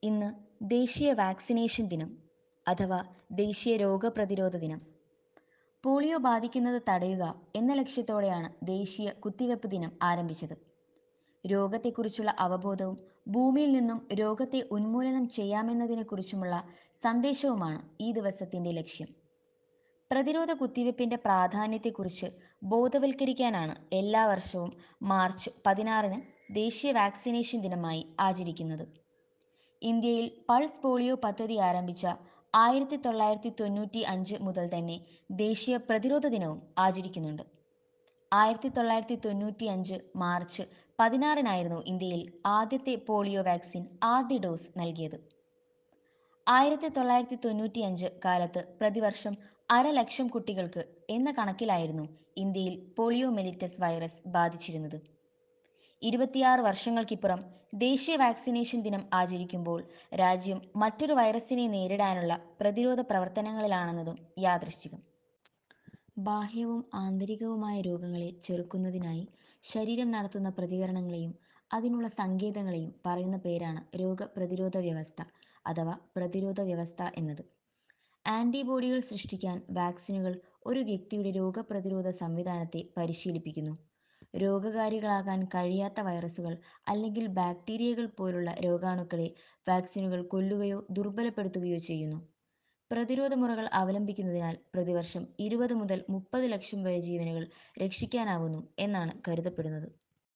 ഇന്ന് ദേശീയ വാക്സിനേഷൻ ദിനം അഥവാ ദേശീയ രോഗപ്രതിരോധ ദിനം പോളിയോ ബാധിക്കുന്നത് തടയുക എന്ന ലക്ഷ്യത്തോടെയാണ് ദേശീയ കുത്തിവെപ്പ് ദിനം ആരംഭിച്ചത് രോഗത്തെക്കുറിച്ചുള്ള അവബോധവും ഭൂമിയിൽ നിന്നും രോഗത്തെ ഉന്മൂലനം ചെയ്യാമെന്നതിനെക്കുറിച്ചുമുള്ള സന്ദേശവുമാണ് ഈ ദിവസത്തിൻ്റെ ലക്ഷ്യം പ്രതിരോധ കുത്തിവെപ്പിൻ്റെ പ്രാധാന്യത്തെക്കുറിച്ച് ബോധവൽക്കരിക്കാനാണ് എല്ലാ വർഷവും മാർച്ച് പതിനാറിന് ദേശീയ വാക്സിനേഷൻ ദിനമായി ആചരിക്കുന്നത് ഇന്ത്യയിൽ പൾസ് പോളിയോ പദ്ധതി ആരംഭിച്ച ആയിരത്തി തൊള്ളായിരത്തി തൊണ്ണൂറ്റി അഞ്ച് മുതൽ തന്നെ ദേശീയ പ്രതിരോധ ദിനവും ആചരിക്കുന്നുണ്ട് ആയിരത്തി തൊള്ളായിരത്തി തൊണ്ണൂറ്റി അഞ്ച് മാർച്ച് പതിനാറിനായിരുന്നു ഇന്ത്യയിൽ ആദ്യത്തെ പോളിയോ വാക്സിൻ ആദ്യ ഡോസ് നൽകിയത് ആയിരത്തി തൊള്ളായിരത്തി തൊണ്ണൂറ്റി അഞ്ച് കാലത്ത് പ്രതിവർഷം അരലക്ഷം കുട്ടികൾക്ക് എന്ന കണക്കിലായിരുന്നു ഇന്ത്യയിൽ പോളിയോ മെലിറ്റസ് വൈറസ് ബാധിച്ചിരുന്നത് ഇരുപത്തിയാറ് വർഷങ്ങൾക്കിപ്പുറം ദേശീയ വാക്സിനേഷൻ ദിനം ആചരിക്കുമ്പോൾ രാജ്യം മറ്റൊരു വൈറസിനെ നേരിടാനുള്ള പ്രതിരോധ പ്രവർത്തനങ്ങളിലാണെന്നതും യാദൃശ്ചികം ബാഹ്യവും ആന്തരികവുമായ രോഗങ്ങളെ ചെറുക്കുന്നതിനായി ശരീരം നടത്തുന്ന പ്രതികരണങ്ങളെയും അതിനുള്ള സങ്കേതങ്ങളെയും പറയുന്ന പേരാണ് രോഗപ്രതിരോധ വ്യവസ്ഥ അഥവാ പ്രതിരോധ വ്യവസ്ഥ എന്നത് ആൻറ്റിബോഡികൾ സൃഷ്ടിക്കാൻ വാക്സിനുകൾ ഒരു വ്യക്തിയുടെ രോഗപ്രതിരോധ സംവിധാനത്തെ പരിശീലിപ്പിക്കുന്നു രോഗകാരികളാകാൻ കഴിയാത്ത വൈറസുകൾ അല്ലെങ്കിൽ ബാക്ടീരിയകൾ പോലുള്ള രോഗാണുക്കളെ വാക്സിനുകൾ കൊല്ലുകയോ ദുർബലപ്പെടുത്തുകയോ ചെയ്യുന്നു പ്രതിരോധ മുറകൾ അവലംബിക്കുന്നതിനാൽ പ്രതിവർഷം ഇരുപത് മുതൽ മുപ്പത് ലക്ഷം വരെ ജീവനുകൾ രക്ഷിക്കാനാവുന്നു എന്നാണ് കരുതപ്പെടുന്നത്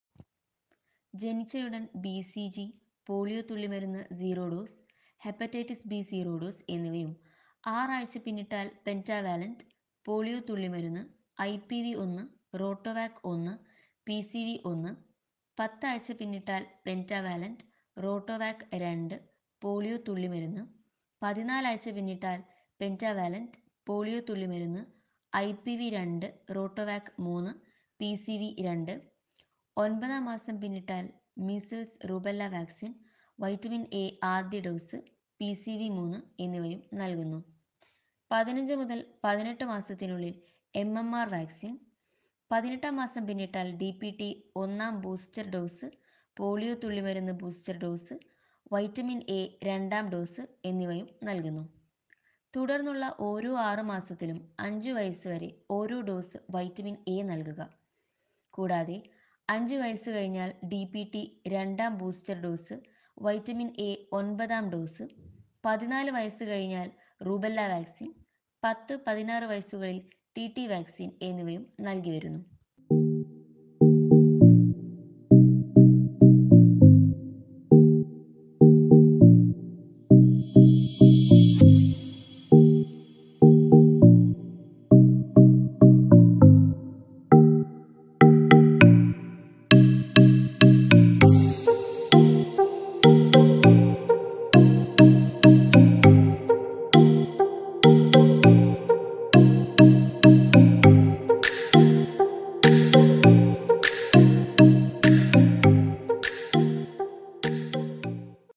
ജനിച്ചയുടൻ ബി സി ജി പോളിയോ തുള്ളിമരുന്ന് zero dose hepatitis B zero dose എന്നിവയും ആറാഴ്ച പിന്നിട്ടാൽ പെൻറ്റാവാലൻറ്റ് പോളിയോ തുള്ളിമരുന്ന് ഐ പി വി ഒന്ന് റോട്ടോവാക് ഒന്ന് പി സി വി ഒന്ന് പത്താഴ്ച പിന്നിട്ടാൽ പെൻറ്റാവാലൻറ്റ് റോട്ടോവാക് രണ്ട് പോളിയോ തുള്ളിമരുന്ന് പതിനാലാഴ്ച പിന്നിട്ടാൽ പെൻറ്റാവാലൻറ്റ് പോളിയോ തുള്ളിമരുന്ന് ഐ പി വി രണ്ട് റോട്ടോവാക് മൂന്ന് പി സി വി രണ്ട് ഒൻപതാം മാസം പിന്നിട്ടാൽ measles rubella vaccine vitamin A ആദ്യ ഡോസ് പി സി വി മൂന്ന് എന്നിവയും നൽകുന്നു പതിനഞ്ച് മുതൽ പതിനെട്ട് മാസത്തിനുള്ളിൽ എം എം ആർ വാക്സിൻ പതിനെട്ടാം മാസം പിന്നിട്ടാൽ ഡി പി ടി ഒന്നാം ബൂസ്റ്റർ ഡോസ് പോളിയോ തുള്ളിമരുന്ന് ബൂസ്റ്റർ ഡോസ് വൈറ്റമിൻ എ രണ്ടാം ഡോസ് എന്നിവയും നൽകുന്നു തുടർന്നുള്ള ഓരോ ആറ് മാസത്തിലും അഞ്ച് വയസ്സ് വരെ ഓരോ ഡോസ് വൈറ്റമിൻ എ നൽകുക കൂടാതെ അഞ്ച് വയസ്സ് കഴിഞ്ഞാൽ ഡി പി ടി രണ്ടാം ബൂസ്റ്റർ ഡോസ് വൈറ്റമിൻ എ ഒൻപതാം ഡോസ് പതിനാല് വയസ്സ് കഴിഞ്ഞാൽ റൂബല്ല വാക്സിൻ പത്ത് പതിനാറ് വയസ്സുകളിൽ ടി ടി വാക്സിൻ എന്നിവയും നൽകി വരുന്നു